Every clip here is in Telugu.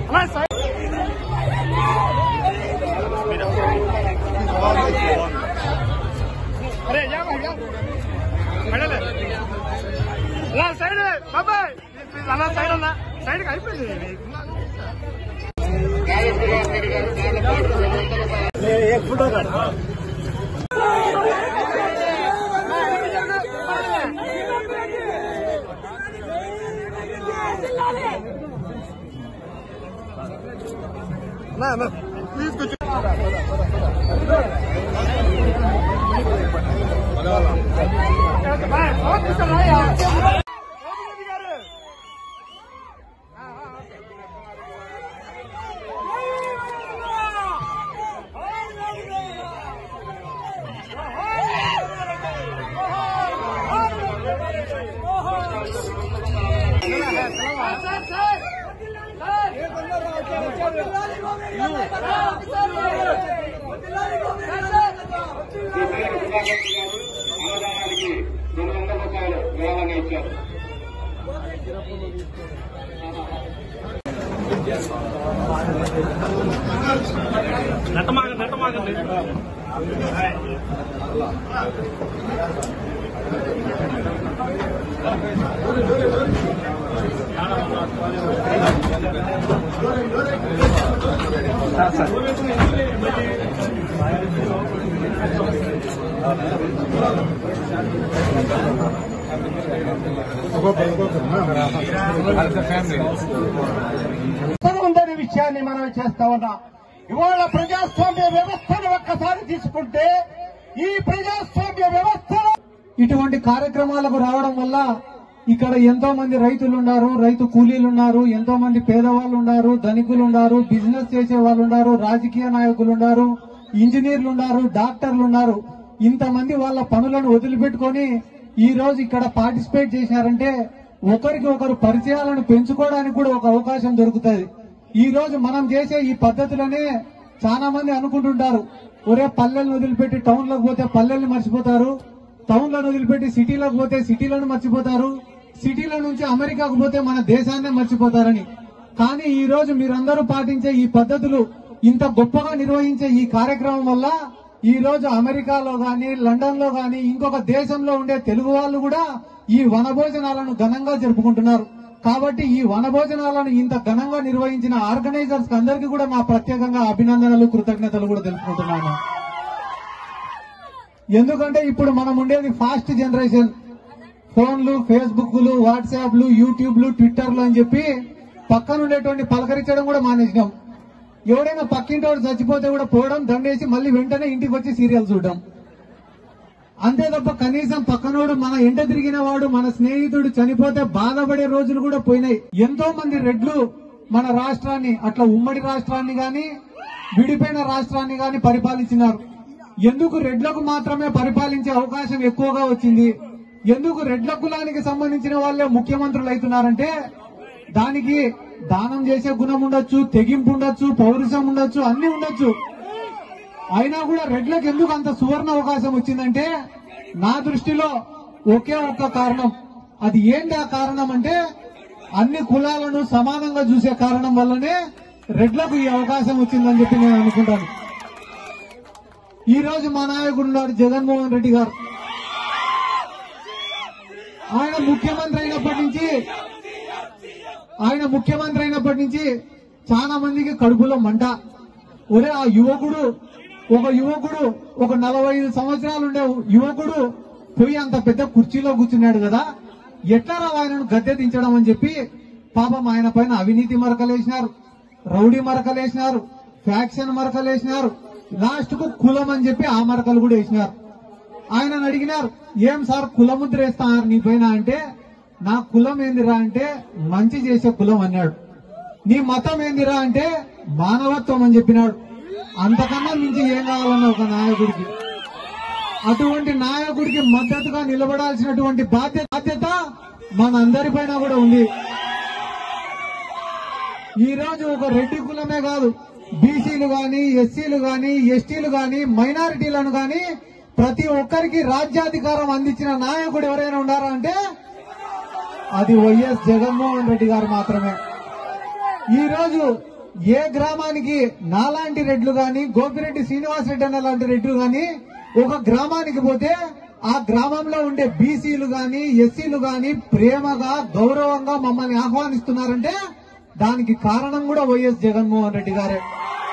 అన్నా సైడ్ అరే యా భాయ్ యా మెడలే అలా సైడ్ బాబాయ్ ప్లీజ్ అలా సైడ్ అన్నా సైడ్ కి అయిపోయింది నా నా ప్లీజ్ కూర్చో అన్నదానానికి రెండు వందల రూపాయలు విరాళంగా ఇచ్చారు నెట్టమాగ నెట్టమాగండి అవసరం ఉందనే విషయాన్ని మనం చేస్తా ఉన్నాం ఇవాళ ప్రజాస్వామ్య వ్యవస్థను ఒక్కసారి తీసుకుంటే ఈ ప్రజాస్వామ్య వ్యవస్థలో ఇటువంటి కార్యక్రమాలకు రావడం వల్ల ఇక్కడ ఎంతో మంది రైతులు ఉన్నారు రైతు కూలీలు ఉన్నారు ఎంతో మంది పేదవాళ్ళు ఉన్నారు ధనికులు ఉన్నారు బిజినెస్ చేసే వాళ్ళు ఉన్నారు రాజకీయ నాయకులు ఉన్నారు ఇంజనీర్లు ఉన్నారు డాక్టర్లు ఉన్నారు ఇంతమంది వాళ్ళ పనులను వదిలిపెట్టుకొని ఈ రోజు ఇక్కడ పార్టిసిపేట్ చేశారంటే ఒకరికి ఒకరు పరిచయాలను పెంచుకోవడానికి కూడా ఒక అవకాశం దొరుకుతుంది ఈ రోజు మనం చేసే ఈ పద్ధతులనే చాలా మంది అనుకుంటుంటారు ఒరే పల్లెలను వదిలిపెట్టి టౌన్లకు పోతే పల్లెల్ని మర్చిపోతారు టౌన్లను వదిలిపెట్టి సిటీలకు పోతే సిటీలను మర్చిపోతారు సిటీల నుంచి అమెరికాకు పోతే మన దేశాన్నే మర్చిపోతారని కానీ ఈ రోజు మీరందరూ పాటించే ఈ పద్ధతులు ఇంత గొప్పగా నిర్వహించే ఈ కార్యక్రమం వల్ల ఈ రోజు అమెరికాలో గాని లండన్ లో గాని ఇంకొక దేశంలో ఉండే తెలుగు వాళ్ళు కూడా ఈ వనభోజనాలను ఘనంగా జరుపుకుంటున్నారు కాబట్టి ఈ వనభోజనాలను ఇంత ఘనంగా నిర్వహించిన ఆర్గనైజర్స్ అందరికీ కూడా నా ప్రత్యేకంగా అభినందనలు కృతజ్ఞతలు కూడా తెలుపుకుంటున్నాను ఎందుకంటే ఇప్పుడు మనం ఉండేది ఫాస్ట్ జనరేషన్ ఫోన్లు ఫేస్బుక్లు వాట్సాప్లు యూట్యూబ్లు ట్విట్టర్లు అని చెప్పి పక్కన ఉండేటువంటి పలకరించడం కూడా మానేసినాం ఎవడైనా పక్కింటోడు చచ్చిపోతే కూడా పోవడం దండేసి మళ్ళీ వెంటనే ఇంటికి వచ్చి సీరియల్ చూడడం అంతే తప్ప కనీసం పక్కనోడు మన ఎంట తిరిగిన వాడు మన స్నేహితుడు చనిపోతే బాధపడే రోజులు కూడా పోయినాయి ఎంతో మంది రెడ్లు మన రాష్ట్రాన్ని అట్లా ఉమ్మడి రాష్ట్రాన్ని గాని విడిపోయిన రాష్ట్రాన్ని గాని పరిపాలించినారు ఎందుకు రెడ్లకు మాత్రమే పరిపాలించే అవకాశం ఎక్కువగా వచ్చింది ఎందుకు రెడ్ల కులానికి సంబంధించిన వాళ్ళే ముఖ్యమంత్రులు అవుతున్నారంటే దానికి దానం చేసే గుణం ఉండొచ్చు తెగింపు ఉండొచ్చు పౌరుషం ఉండొచ్చు అన్ని ఉండొచ్చు అయినా కూడా రెడ్లకు ఎందుకు అంత సువర్ణ అవకాశం వచ్చిందంటే నా దృష్టిలో ఒకే ఒక్క కారణం అది ఏంటి ఆ కారణం అంటే అన్ని కులాలను సమానంగా చూసే కారణం వల్లనే రెడ్లకు ఈ అవకాశం వచ్చిందని చెప్పి నేను అనుకుంటాను ఈ రోజు మా నాయకుడు ఉన్నాడు జగన్మోహన్ రెడ్డి గారు ఆయన ముఖ్యమంత్రి అయినప్పటి నుంచి ఆయన ముఖ్యమంత్రి అయినప్పటి నుంచి చాలా మందికి కడుపులో మంట ఒరే ఆ యువకుడు ఒక యువకుడు ఒక నలభై ఐదు సంవత్సరాలు ఉండే యువకుడు పోయి అంత పెద్ద కుర్చీలో కూర్చున్నాడు కదా ఎట్లా రా ఆయనను గద్దె దించడం అని చెప్పి పాపం ఆయన పైన అవినీతి మరకలేసినారు రౌడీ మరకలేసినారు ఫ్యాక్షన్ మరకలేసినారు లాస్ట్ కు కులం అని చెప్పి ఆ మరకలు కూడా వేసినారు ఆయన అడిగినారు ఏం సార్ కులముద్ర వేస్తున్నారు నీ పైన అంటే నా కులం ఏందిరా అంటే మంచి చేసే కులం అన్నాడు నీ మతం ఏందిరా అంటే మానవత్వం అని చెప్పినాడు అంతకన్నా మించి ఏం కావాలన్న ఒక నాయకుడికి అటువంటి నాయకుడికి మద్దతుగా నిలబడాల్సినటువంటి బాధ్యత బాధ్యత మన అందరిపైన కూడా ఉంది ఈ రోజు ఒక రెడ్డి కులమే కాదు బీసీలు గాని ఎస్సీలు గాని ఎస్టీలు గాని మైనారిటీలను గాని ప్రతి ఒక్కరికి రాజ్యాధికారం అందించిన నాయకుడు ఎవరైనా ఉన్నారా అంటే అది వైఎస్ జగన్మోహన్ రెడ్డి గారు మాత్రమే ఈ రోజు ఏ గ్రామానికి నాలాంటి రెడ్లు గాని గోపిరెడ్డి శ్రీనివాస్ రెడ్డి అన్న లాంటి రెడ్లు గాని ఒక గ్రామానికి పోతే ఆ గ్రామంలో ఉండే బీసీలు గాని ఎస్సీలు గాని ప్రేమగా గౌరవంగా మమ్మల్ని ఆహ్వానిస్తున్నారంటే దానికి కారణం కూడా వైఎస్ జగన్మోహన్ రెడ్డి గారే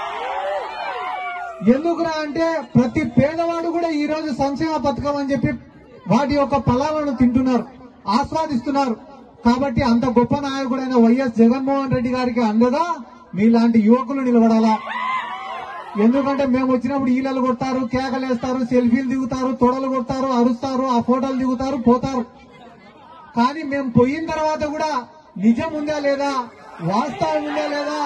ఎందుకురా అంటే ప్రతి పేదవాడు కూడా ఈ రోజు సంక్షేమ పథకం అని చెప్పి వాటి యొక్క ఫలాలను తింటున్నారు ఆస్వాదిస్తున్నారు కాబట్టి అంత గొప్ప నాయకుడైన వైఎస్ జగన్మోహన్ రెడ్డి గారికి అండగా మీలాంటి యువకులు నిలబడాలా ఎందుకంటే మేము వచ్చినప్పుడు ఈలలు కొడతారు కేకలేస్తారు సెల్ఫీలు దిగుతారు తొడలు కొడతారు అరుస్తారు ఆ ఫోటోలు దిగుతారు పోతారు కానీ మేము పోయిన తర్వాత కూడా నిజం ఉందా లేదా వాస్తవం ఉందా లేదా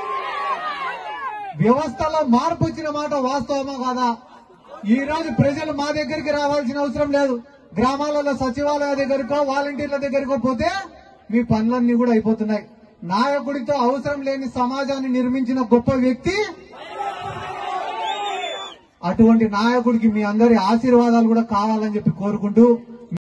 వ్యవస్థలో మార్పు వచ్చిన మాట వాస్తవమా కాదా ఈ రోజు ప్రజలు మా దగ్గరికి రావాల్సిన అవసరం లేదు గ్రామాలలో సచివాలయ దగ్గరకో వాలంటీర్ల దగ్గరకో పోతే మీ పనులన్నీ కూడా అయిపోతున్నాయి నాయకుడితో అవసరం లేని సమాజాన్ని నిర్మించిన గొప్ప వ్యక్తి అటువంటి నాయకుడికి మీ అందరి ఆశీర్వాదాలు కూడా కావాలని చెప్పి కోరుకుంటూ